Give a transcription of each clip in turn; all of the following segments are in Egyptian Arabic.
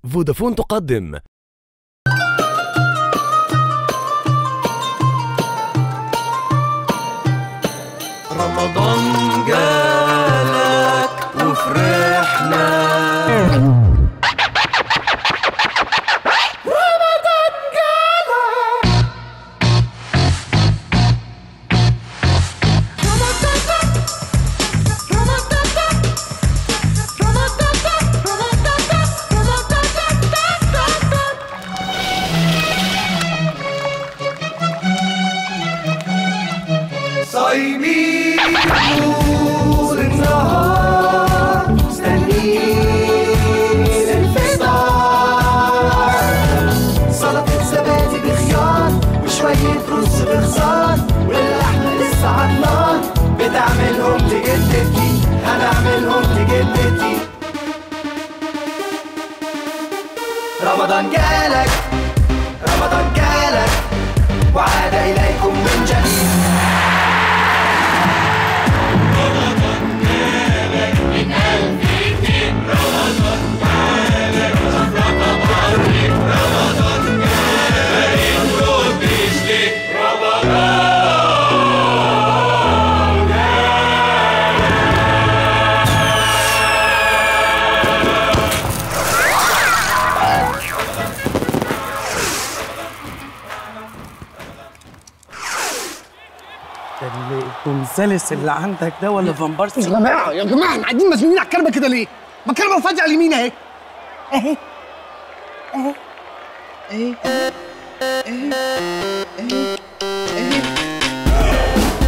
فودافون تقدم رمضان جالك وفرحنا صايمين نور النهار مستنيين الفطار سلطة زبادي بخيار وشوية رز بخضار واللحمة لسه عالنار بتعملهم لجدتي هنعملهم لجدتي رمضان جالك رمضان جالك وعاد إليكم من جديد الكونسلس اللي عندك ده ولا فامبارس يا جماعه يا جماعه احنا قاعدين مزنوقين على الكنبه كده ليه؟ ما الكنبه فاضيه على اليمين اهي اهي اهي اهي اهي اهي اهي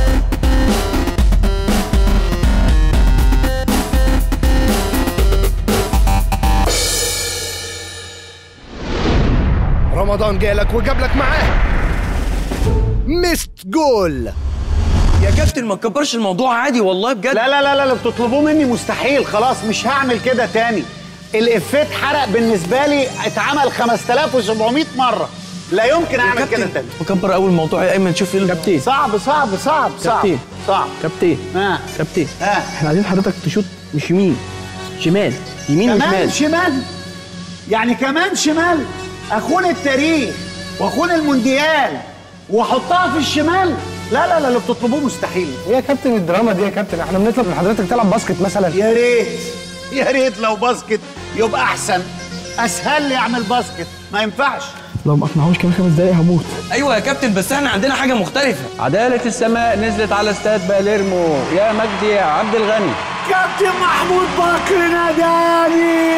رمضان جالك وجاب لك معاه ميست جول يا كابتن ما تكبرش الموضوع عادي والله بجد لا لا لا لا اللي بتطلبوه مني مستحيل خلاص مش هعمل كده تاني الافيه اتحرق بالنسبه لي اتعمل 5700 مره لا يمكن اعمل كده تاني مكبر اول موضوع يا ايمن شوف ايه كابتن صعب صعب صعب صعب كابتن. صعب كابتن ها كابتن ها احنا عايزين حضرتك تشوط مش يمين شمال يمين كمان وشمال شمال يعني كمان شمال اخون التاريخ واخون المونديال واحطها في الشمال لا لا لا اللي بتطلبوه مستحيل ايه يا كابتن الدراما دي يا كابتن احنا بنطلب من حضرتك تلعب باسكت مثلا يا ريت يا ريت لو باسكت يبقى احسن اسهل لي اعمل باسكت ما ينفعش لو ما اقنعوش كمان خمس دقايق هموت ايوه يا كابتن بس احنا عندنا حاجه مختلفه عدالة السماء نزلت على استاد باليرمو يا مجدي يا عبد الغني كابتن محمود بكر ناداني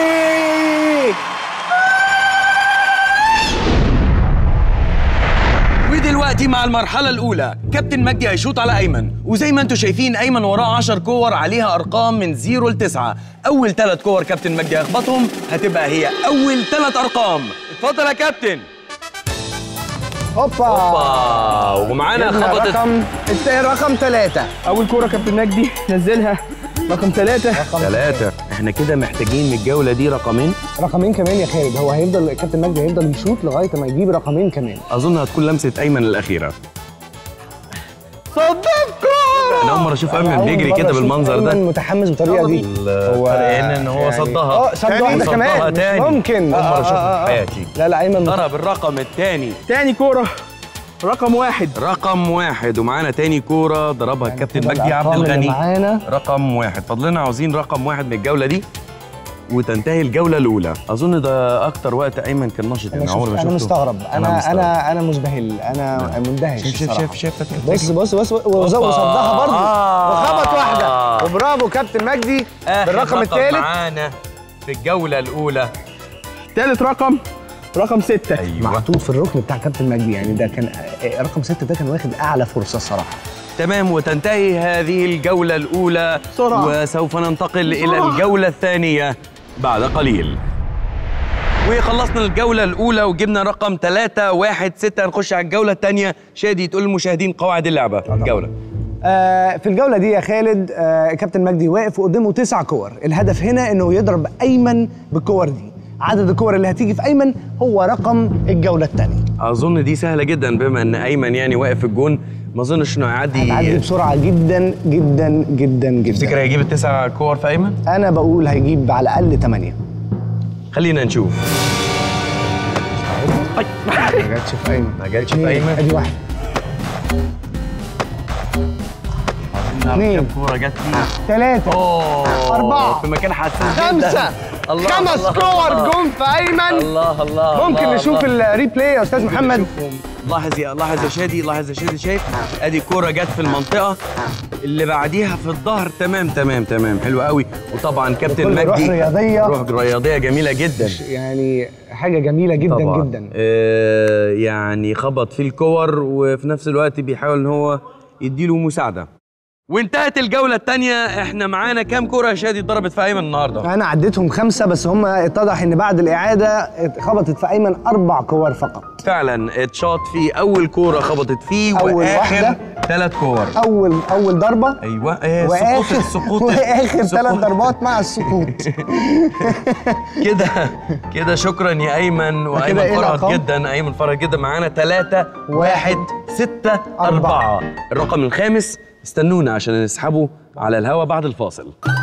ودلوقتي مع المرحلة الأولى كابتن مجدي هيشوط على أيمن وزي ما انتم شايفين أيمن وراه 10 كور عليها أرقام من 0 ل 9 أول ثلاث كور كابتن مجدي هيخبطهم هتبقى هي أول ثلاث أرقام اتفضل يا كابتن هوبا آه ومعانا جبنا خبطت رقم الت- رقم ثلاثة اول كوره كابتن مجدي نزلها رقم ثلاثة ثلاثة احنا كده محتاجين من الجولة دي رقمين رقمين كمان يا خالد هو هيفضل كابتن مجدي هيفضل يشوط لغايه ما يجيب رقمين كمان أظن هتكون لمسة أيمن الأخيرة صدقكم أنا أول مرة أشوف أيمن بيجري كده بالمنظر ده متحمس بالطريقه دي الفرق هنا إن هو صدها اه صد واحده صدها كمان تاني. ممكن أول مرة آه، أشوفها آه، في آه. حياتي لا لا ايمن ضرب الرقم الثاني تاني كوره رقم واحد رقم واحد ومعانا تاني كورة ضربها الكابتن مجدي عبد الأرقام اللي الغني معانا رقم واحد فضلنا عاوزين رقم واحد من الجولة دي وتنتهي الجولة الأولى أظن ده أكتر وقت أيمن كان نشط انا يعني عمري شفت ما انا شفته مستغرب انا مستغرب. انا انا مزبهل انا مندهش شايف شايف الصراحة. شايف شايف بص بص بص وز- أوبا. وصدها برضه آه. وخبط واحده وبرافو كابتن مجدي آخر بالرقم رقم الثالث معانا في الجولة الأولى تالت رقم رقم ستة أيوه محطوط في الركن بتاع كابتن مجدي يعني ده كان آه، رقم ستة ده كان واخد اعلى فرصه الصراحه تمام وتنتهي هذه الجولة الأولى بسرعة. وسوف ننتقل إلى الجولة الثانية بعد قليل وخلصنا الجولة الأولى وجبنا رقم 3 1 6 نخش على الجولة الثانية شادي تقول للمشاهدين قواعد اللعبة الجولة آه، في الجولة دي يا خالد آه، كابتن مجدي واقف وقدامه تسع كور الهدف هنا انه يضرب ايمن بالكور دي عدد الكور اللي هتيجي في ايمن هو رقم الجولة الثانية أظن دي سهلة جدا بما إن أيمن يعني واقف في الجون ما أظنش إنه هتعدي يعدي بسرعة جدا جدا جدا تفتكر جدا هيجيب التسع كور في أيمن؟ انا بقول هيجيب على الاقل 8 خلينا نشوف ما جاتش في ايمن ما جاتش في ايمن ادي واحد كم كوره جت فيه ثلاثة اوه أربعة. في مكان حساس جدا خمسة الله خمس الله كور الله. جم في ايمن الله الله ممكن الله نشوف الله. الريبلاي يا استاذ محمد نشوفهم. لاحظ يا لاحظ يا شادي لاحظ يا شادي شايف ادي كوره جت في المنطقه اللي بعديها في الظهر تمام تمام تمام حلو قوي وطبعا كابتن بكل روح مجدي رياضية. روح رياضيه جميله جدا يعني حاجة جميلة جدا طبعا جدا آه يعني خبط في الكور وفي نفس الوقت بيحاول ان هو يديله مساعده وانتهت الجوله الثانيه احنا معانا كام كوره يا شادي اتضربت في ايمن النهارده انا عديتهم خمسة بس هم اتضح ان بعد الاعادة خبطت في ايمن اربع كور فقط فعلا اتشاط فيه اول كوره خبطت فيه أول واخر واحدة. ثلاث كور اول اول ضربة ايوه ايه سقوط واخر السقوط واخر ثلاث سقوط. ضربات مع السقوط كده كده شكرا يا ايمن وايمن إيه فرهد الأرقام؟ جدا ايمن فرهد جدا معانا ثلاثة واحد ستة أربعة. أربعة الرقم الخامس استنونا عشان نسحبه على الهوا بعد الفاصل